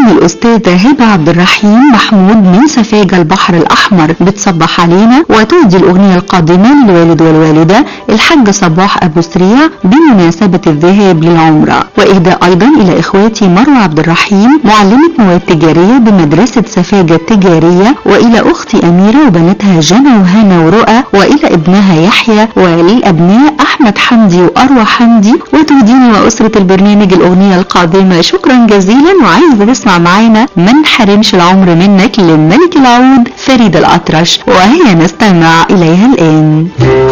من الأستاذة هبة عبد الرحيم محمود من سفاجة البحر الأحمر بتصبح علينا وتهدي الأغنية القادمة للوالد والوالدة الحاج صباح أبو سريع بمناسبة الذهاب للعمرة وإهداء أيضا إلى إخواتي مروة عبد الرحيم معلمة مواد تجارية بمدرسة سفاجة التجارية وإلى أختي أميرة وبناتها جنى وهنا ورؤى وإلى ابنها يحيى وللأبناء أحمد حمدي وأروى حمدي وتهديني وأسرة البرنامج الأغنية القادمة شكرا جزيلا وعايزة تسمع معانا ما نحرمش العمر منك للملك العود فريد الأطرش وهي نستمع إليها الآن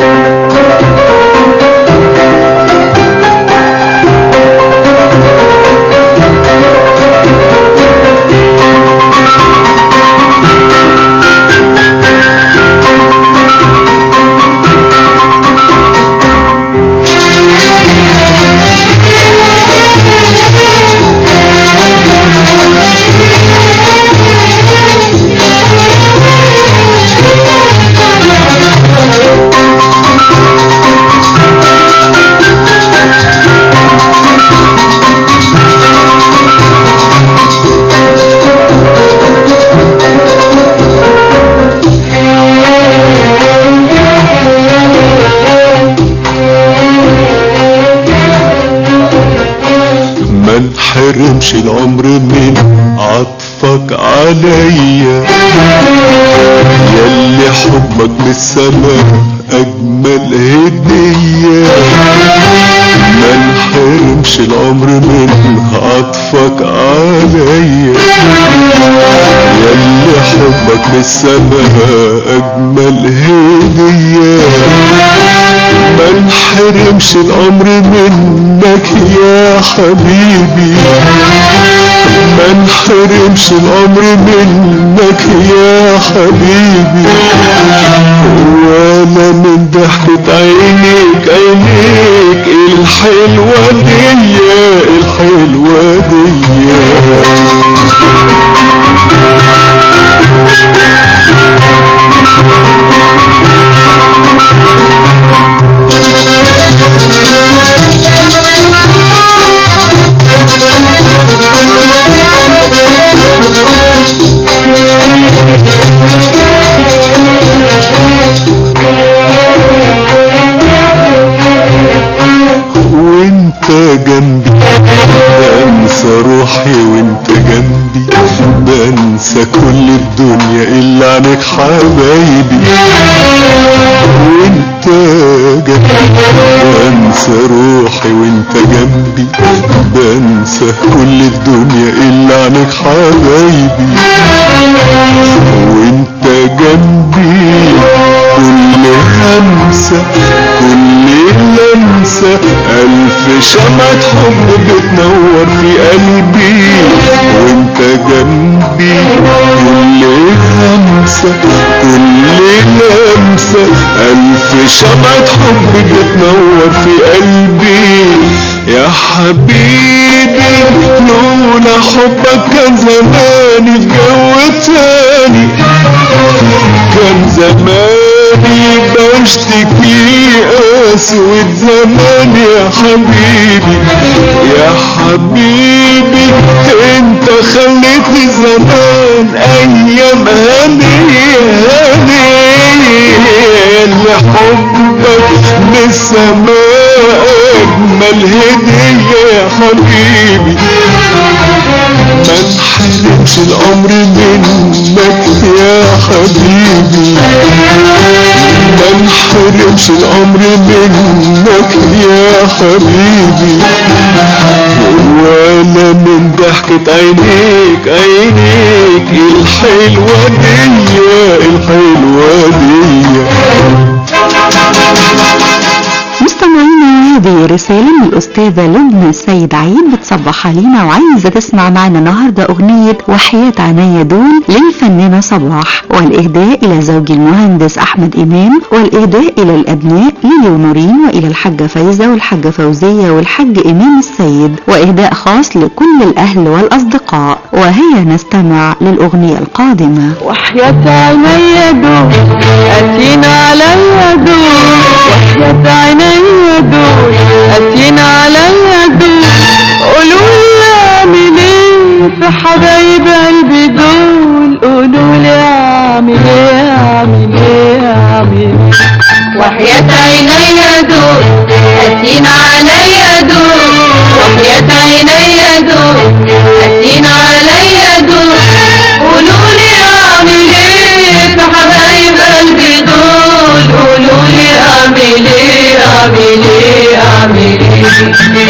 ما انحرمش العمر من عطفك عليا ياللي حبك من السماء اجمل هدية ما انحرمش العمر من عطفك عليا ياللي حبك من السماء اجمل هدية ما انحرمش الامر منك يا حبيبي ما انحرمش الامر منك يا حبيبي ولا من ضحكة عينيك عينيك الحلوة دي الحلوة دي وانت جنبي بنسى روحي وانت جنبي بنسى كل الدنيا الا عنك حبايبي وانت جنبي بنسى روحي وانت جنبي بنسى كل الدنيا الا عنك حبايبي وانت جنبي كل همسة كل لمسة ألف شمعة حب بتنور في قلبي وانت جنبي كل همسة كل لمسة ألف شمعة حب بتنور في قلبي يا حبيبي لولا حبك كان زماني في جو تاني كان زماني بشتكي اسود زمان يا حبيبي يا حبيبي انت خليتني زمان ايام هنيه هنيه لحبك من السماء اجمل هديه يا حبيبي ما انحرمش الامر منك يا حبيبي ما انحرمش الامر منك يا حبيبي ولا من ضحكة عينيك عينيك الحلوة دي الحلوة دي مستمعينا هذه رسالة من الأستاذة لبنى السيد عيد بتصبح علينا وعايزة تسمع معنا النهاردة أغنية وحياة عينيا دول للفنانة صباح والإهداء إلى زوجي المهندس أحمد إمام والإهداء إلى الأبناء ليلي ونورين وإلى الحاجة فايزة والحاجة فوزية والحاج إمام السيد وإهداء خاص لكل الأهل والأصدقاء وهيا نستمع للأغنية القادمة وحياة عيني دول قاسين عليا دول وحياة عيني دول قاسين عليا دول قولوا لي اعمل ايه في حبايب قلبي دول قولوا لي اعمل ايه اعمل ايه اعمل ايه وحياة عيني دول قاسين عليا دول وحياة عيني دول قاسين عليا دول قولوا لي اعمل ايه في حبايب قلبي دول قولوا لي اعمل ايه اعمل ايه اعمل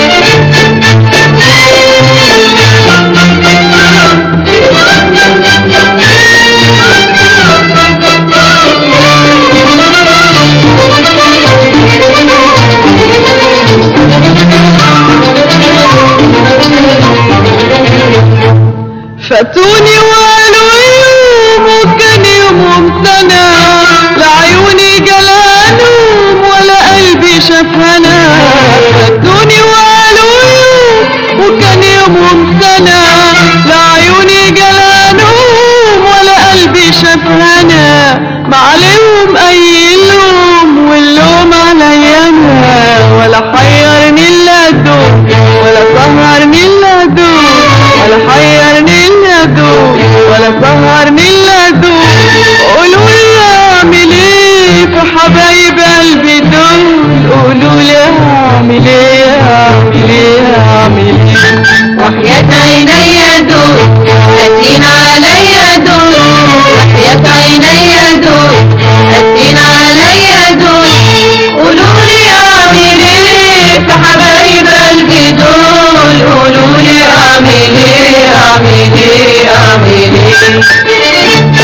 فاتوني وقالوا يوم وكان يوم امتنى لعيوني جلانهم ولا قلبي شافنا فاتوني وقالوا يوم وكان يوم امتنى لعيوني جلانهم ولا قلبي شافنا ما عليهم اي لوم واللوم عليا انا ولا حيرني الا دوم ولا سهرني الا دوم ولا حيرني الا دوم ولا سهرني الا دوم قولوا لي اعمل ايه في حبايب قلبي دول قولوا لي اعمل ايه اعمل ايه اعمل ايه وحياة عيني دول قاسين عليا دول وحياة عيني دول قاسين عليا دول قولوا لي اعمل ايه في حبايب قلبي دول قولوا لي اعمل ايه اعمل ايه اعمل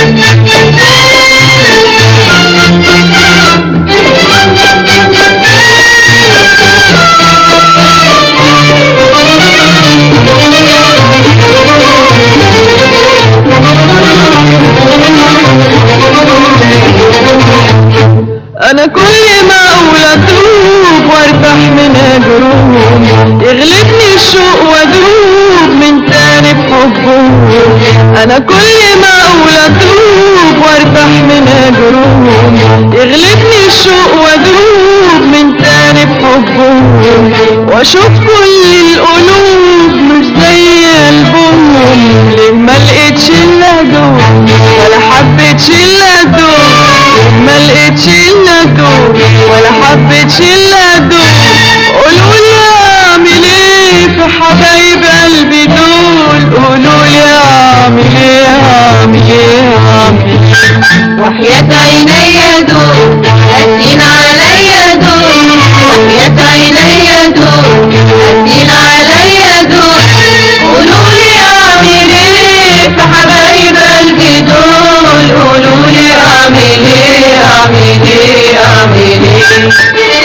انا كل ما اقول اتوب وارتاح من اجرهم يغلبني الشوق وادوب من تاني بحبهم انا كل ما اقول اتوب وارتاح من اجرهم يغلبني الشوق وادوب من تاني بحبهم واشوف كل القلوب مش زي قلبهم ليه ما لقيتش الا دول ولا حبيتش الا دول ما لقيتش الا دول ولا حبيتش الا دول قولوا لي اعمل ايه في حبايب قلبي دول قولوا لي اعمل ايه اعمل ايه اعمل ايه وحياة عيني دول قاسين عليا دول وحياة عيني دول قاسين عليا دول قولوا لي اعمل ايه في حبايب قلبي دول قولوا لي اعمل ايه اعمل ايه اعمل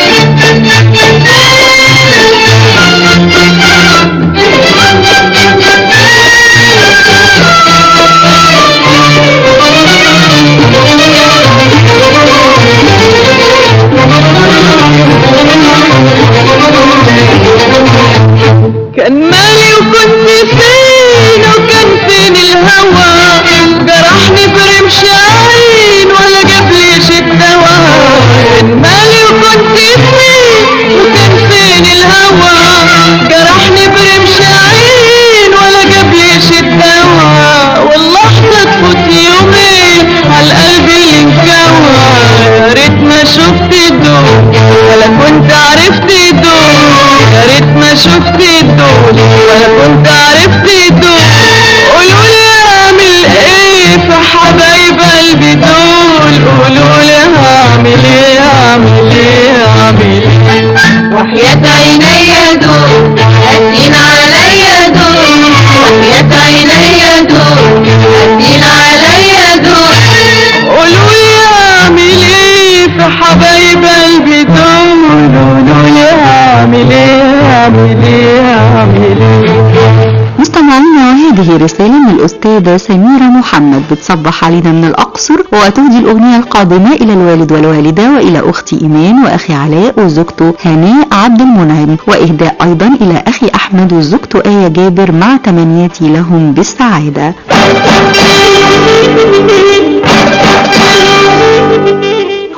كان مالي وكنت فين وكان فين الهوى جرحني برمش عين ولا جابليش الدواء كان مالي وكنت فين وكان فين الهوى جرحني برمش عين ولا جابليش الدواء والله تفوت يومين عالقلب اللي انكوى يا ريت ما شفت دول ولا كنت عرفت دول يا ريت ما شفت دول ولا كنت عرفت دول قولوا لي اعمل ايه في حبايب قلبي دول قولوا لي اعمل ايه اعمل ايه اعمل ايه وحياة عيني دول قاسين عليا دول وحياة عيني دول قاسين عليا دول قولوا لي اعمل ايه في حبايب قلبي دول قولوا لي اعمل ايه اعمل ايه اعمل ايه مستمعينا وهذه رسالة من الأستاذة سميرة محمد بتصبح علينا من الأقصر وتهدي الأغنية القادمة إلى الوالد والوالدة وإلى أختي إيمان وأخي علاء وزوجته هناء عبد المنعم وإهداء أيضا إلى أخي أحمد وزوجته آية جابر مع تمنياتي لهم بالسعادة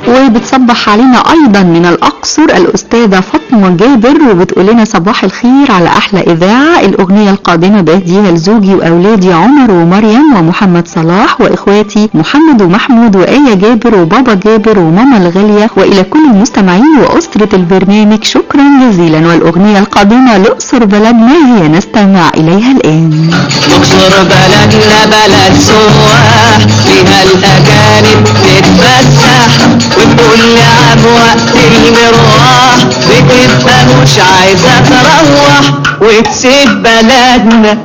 وبتصبح علينا ايضا من الاقصر الاستاذه فاطمه جابر وبتقول لنا صباح الخير على احلى اذاعه الاغنيه القادمه بهديها لزوجي واولادي عمر ومريم ومحمد صلاح واخواتي محمد ومحمود وايه جابر وبابا جابر وماما الغاليه والى كل المستمعين واسره البرنامج شكرا جزيلا والاغنيه القادمه الاقصر بلدنا هي نستمع اليها الان اقصر بلدنا بلد سواح فيها الاجانب تتفسح وكل عام وقت المروح بتبقى مش عايزه تروح وتسيب بلدنا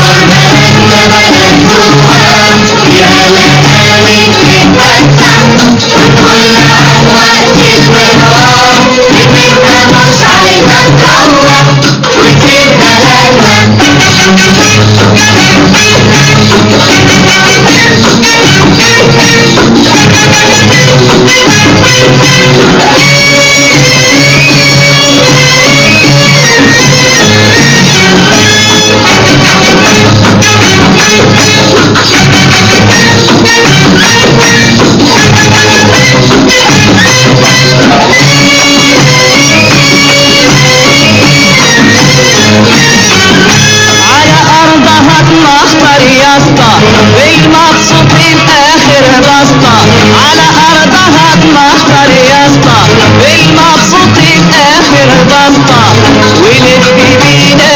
على ارضها تمخطر يا اسطى بالمبسوطين اخر بسطة على ارضها تمخطر يا اسطى بالمبسوطين اخر بسطة ولف بينا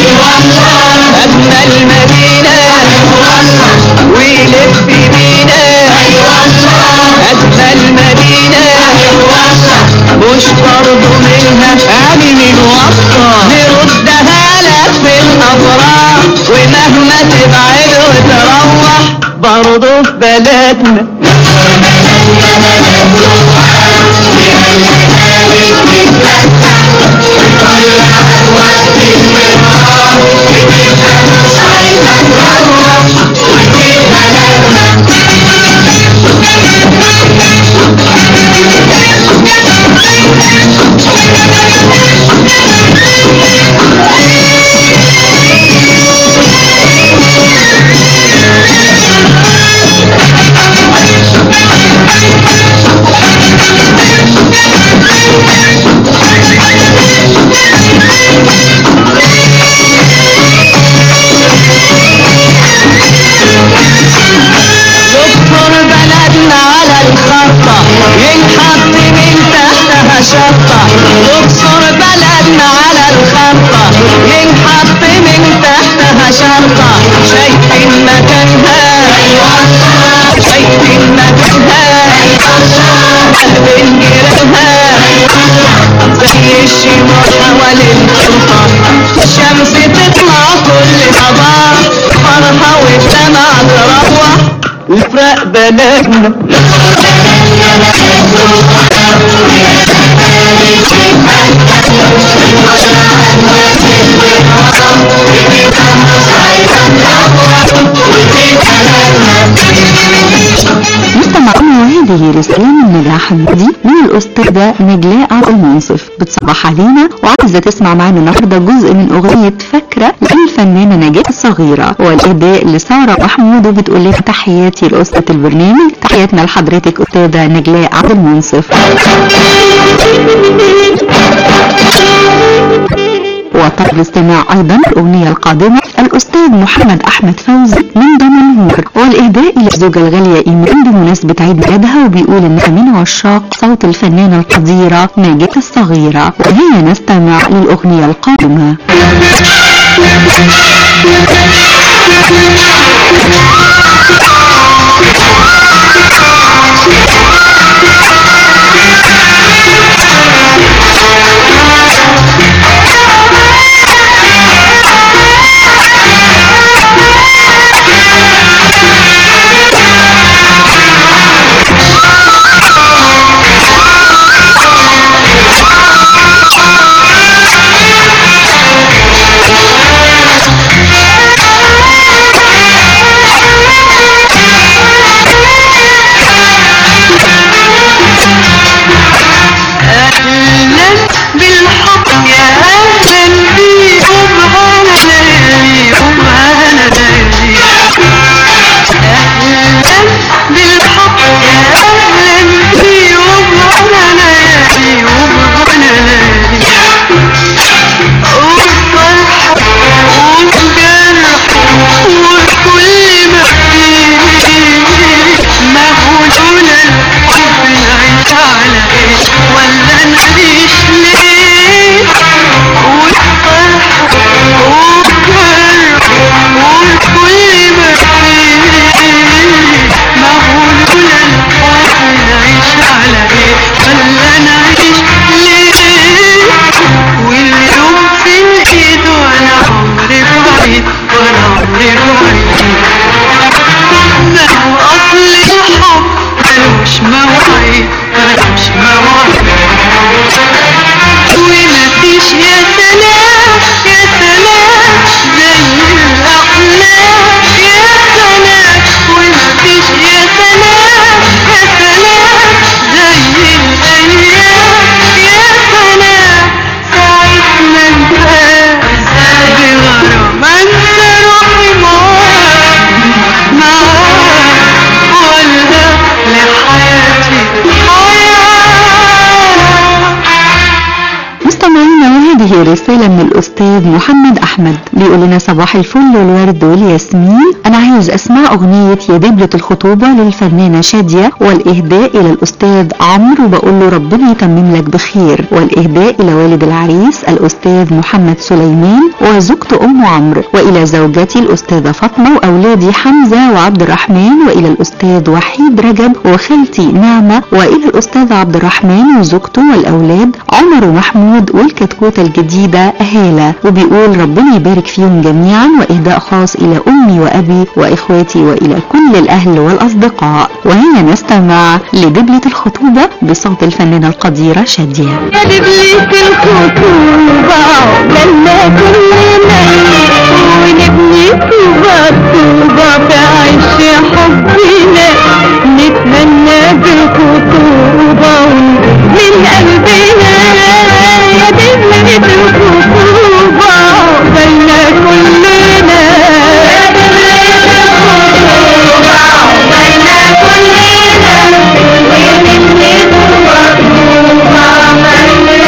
اجمل مدينة ولف بينا اجمل مدينة مش برضو منها يعني من وسطة نردها لك في الافراح ومهما تبعد وتروح برضو في بلدنا دكتور بلدنا على الخطة ينحط من تحتها شطة دكتور بلدنا على الخطة ينحط من تحتها شطة شايفين مكانها شايفين مكانها بين جيرانها زي الشموع حوالين الخلطة الشمس تطلع كل صباح فرحة والدمع تروح وفرق بلدنا مستمعون وهذه رسالة من نجلاء حمدي من الأستاذة نجلاء عبد المنصف بتصبح علينا وعايزة تسمع معانا النهاردة جزء من أغنية فاكرة للفنانة نجاة الصغيرة والأداء لسارة محمود وبتقول لها تحياتي لأسرة البرنامج تحياتنا لحضرتك أستاذة نجلاء عبد المنصف وطلب الاستماع ايضا الاغنيه القادمه الاستاذ محمد احمد فوزي من دمنهور والاهداء الى الزوجه الغاليه ايمان بمناسبه عيد ميلادها وبيقول انها من عشاق صوت الفنانه القديره ناجية الصغيره وهي نستمع للاغنيه القادمه Thank وهي رسالة من الأستاذ محمد أحمد بيقول لنا صباح الفل والورد والياسمين أنا عايز أسمع أغنية يا دبلة الخطوبة للفنانة شادية والإهداء إلى الأستاذ عمرو وبقول له ربنا يتمم لك بخير والإهداء إلى والد العريس الأستاذ محمد سليمان وزوجته أم عمرو وإلى زوجتي الأستاذة فاطمة وأولادي حمزة وعبد الرحمن وإلى الأستاذ وحيد رجب وخالتي نعمة وإلى الأستاذ عبد الرحمن وزوجته والأولاد عمر ومحمود والكتكوتة الجديدة هالة وبيقول ربنا يبارك فيهم جميعا وإهداء خاص إلى أمي وأبي وإخواتي وإلى كل الأهل والأصدقاء وهنا نستمع لدبلة الخطوبة بصوت الفنانة القديرة شادية يا دبلة الخطوبة عقبالنا كلنا ونبني طوبة طوبة في عيش حبنا نتهنى بالخطوبة من قلبنا يا دبلة الخطوبة عقبالنا كلنا يا دبلة الخطوبة عقبالنا كلنا ونبني طوبة طوبة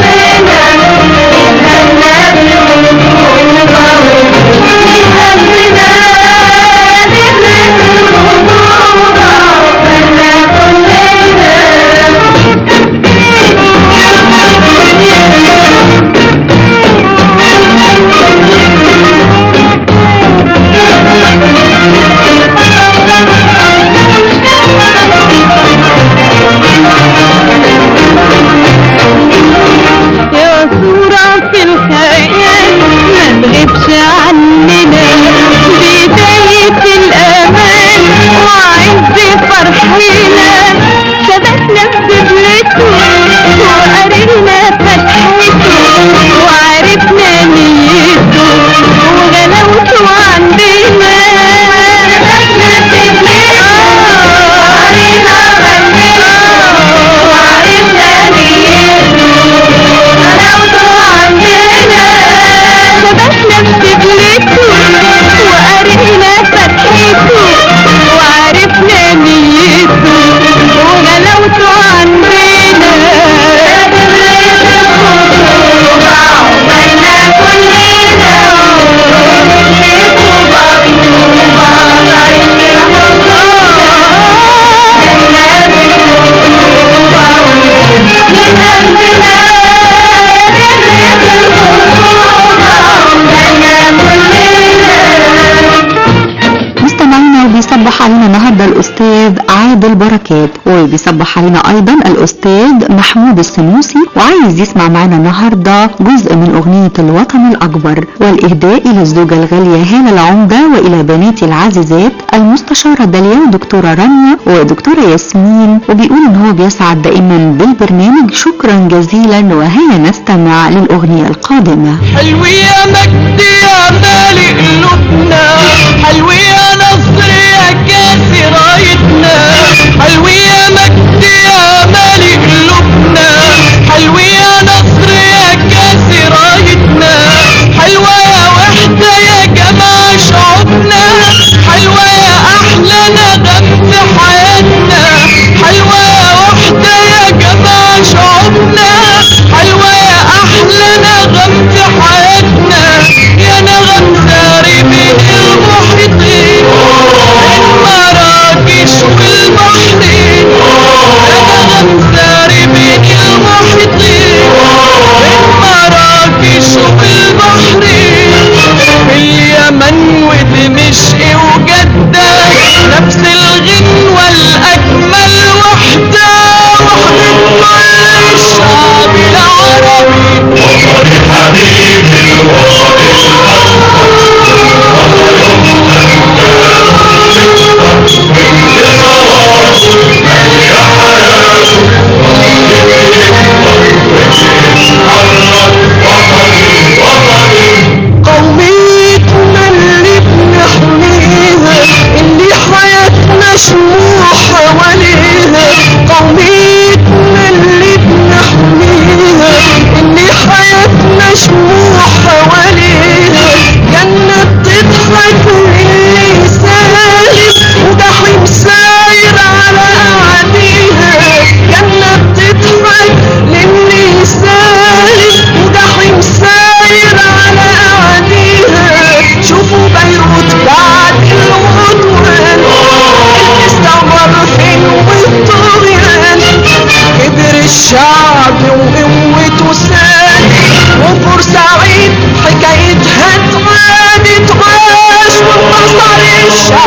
يا صورة في الخيال ما تغيبش عننا بداية الأمان وعز فرحنا ثبتنا بدبلته وقرينا فتحته وعرفنا نيته وغلاوته عندنا ثبتنا بدبلته وقرينا فتحته وعرفنا نيته غلاوته عندنا ثبتنا بدبلته وقرينا فتحته وعرفنا نيته وغلاوته عندنا مستمعينا وبيصبح علينا النهارده الاستاذ عادل بركات وبيصبح علينا ايضا الاستاذ محمود السنوسي وعايز يسمع معنا النهارده جزء من اغنيه الوطن الاكبر والاهداء الى الزوجه الغاليه هاله العمده والى بناتي العزيزات المستشاره داليا ودكتوره رانيا ودكتوره ياسمين وبيقول ان هو بيسعد دائما بالبرنامج شكرا جزيلا وهيا نستمع للاغنيه القادمه حلو يا مجد يا مالي قلوبنا حلو يا نصر يا كاس رايتنا حلو يا مجد يا مالي قلوبنا حلو يا نصر يا كاس رايتنا حلوة يا وحدة يا جماعة شعوبنا حلوة يا أحلى نغم في حياتنا حلوة يا وحدة يا جماعة شعوبنا حلوة يا أحلى نغم في حياتنا يا نغم ساري بين المحيطين المراكش والبحرين يا نغم ساري بين المحيطين المراكش والبحرين اليمن ودمشق وجدة نفس الغنوة الأجمل وحدة وحدة كل الشعب العربي قوميتنا اللي بنحميها اللي حياتنا شموع حواليها قوميتنا اللي بنحميها اللي حياتنا شموع حواليها جنة بتضحك للي سالم وجحيم ساير على أعاديها جنة بتضحك للي سالم وجحيم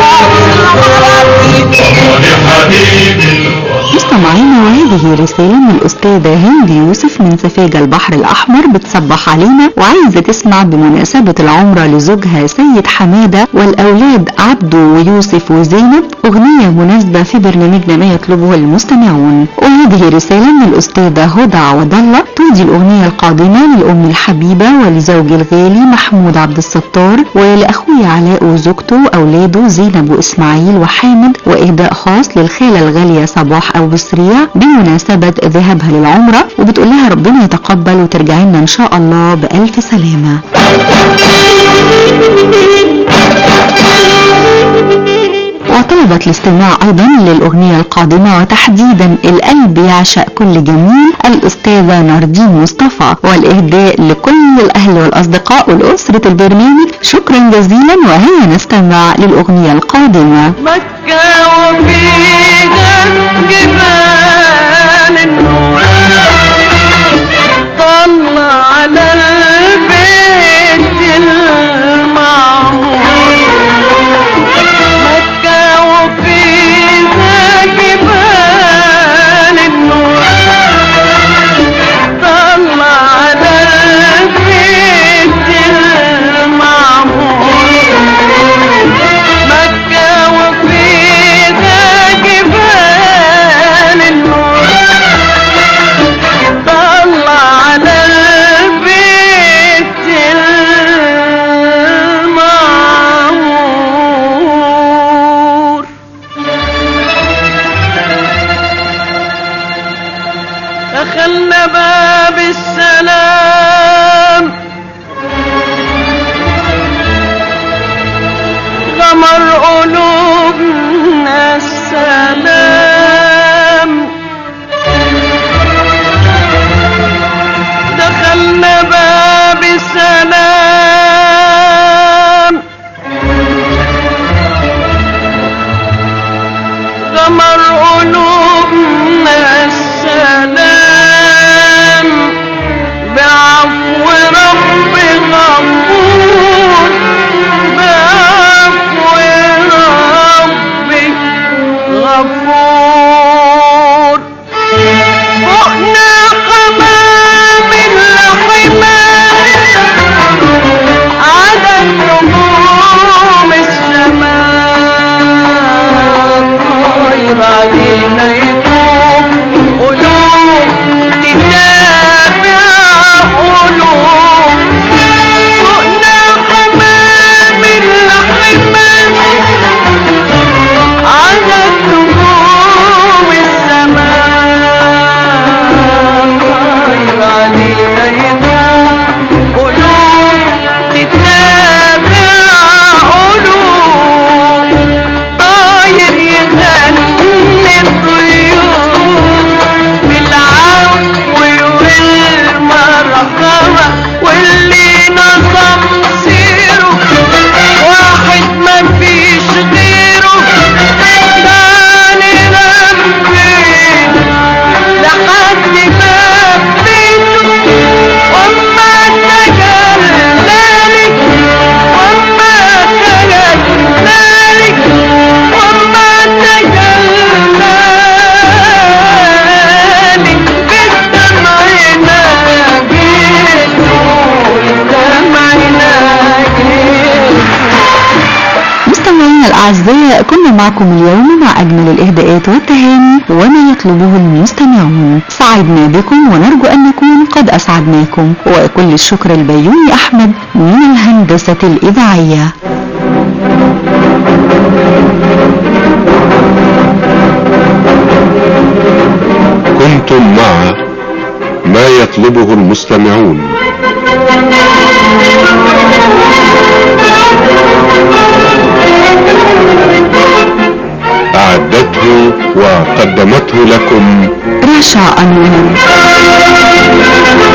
مستمعينا وهذه رسالة من الأستاذة هند يوسف من سفاجة البحر الأحمر بتصبح علينا وعايزة تسمع بمناسبة العمرة لزوجها سيد حمادة والأولاد عبدو ويوسف وزينب أغنية مناسبة في برنامجنا ما يطلبه المستمعون وهذه رسالة من الأستاذة هدى عوض الله تودي الأغنية القادمة للأم الحبيبة ولزوجي الغالي محمود عبد الستار ولأخوي علاء وزوجته وأولاده زينب وإسماعيل وحامد وإهداء خاص للخالة الغالية صباح أبو سريع بمناسبة ذهابها للعمرة وبتقول لها ربنا يتقبل وترجعي لنا إن شاء الله بألف سلامة وطلبت الاستماع ايضا للاغنيه القادمه وتحديدا القلب يعشق كل جميل الاستاذه ناردين مصطفى والاهداء لكل الاهل والاصدقاء والاسره البرنامج شكرا جزيلا وهيا نستمع للاغنيه القادمه مكة وفيها جبال النور طلع على البيت المعمور مكة وفيها جبال النور طلع على البيت المعمور مكة وفيها جبال النور طلع على البيت المعمور دخلنا باب السلام غمر قلوبنا السلام دخلنا باب السلام غمر قلوبنا السلام بعفو رب غفور بعفو رب غفور فوقنا حمام الحمام على نجوم السماء طاير علينا يطوف قلوب تتابع قلوب فوقنا حمام الحمام على نجوم السماء طاير علينا يطوف قلوب تتابع قلوب طاير يغني الطيور بالعفو والمرحمة واللي نظم سيره واحد ما فيش غيره تعالي ربينا لحد باب بيته وما تجلالك وما تجلالك وما تجلالك بالدمع ناجيت بالدمع ناجيت مستمعينا الأعزاء كنا معكم اليوم مع أجمل الإهداءات والتهاني وما يطلبه المستمعون سعدنا بكم ونرجو أن نكون قد أسعدناكم وكل الشكر البيومي أحمد من الهندسة الإذاعية كنتم مع ما يطلبه المستمعون أعدته وقدمته لكم رشا أنور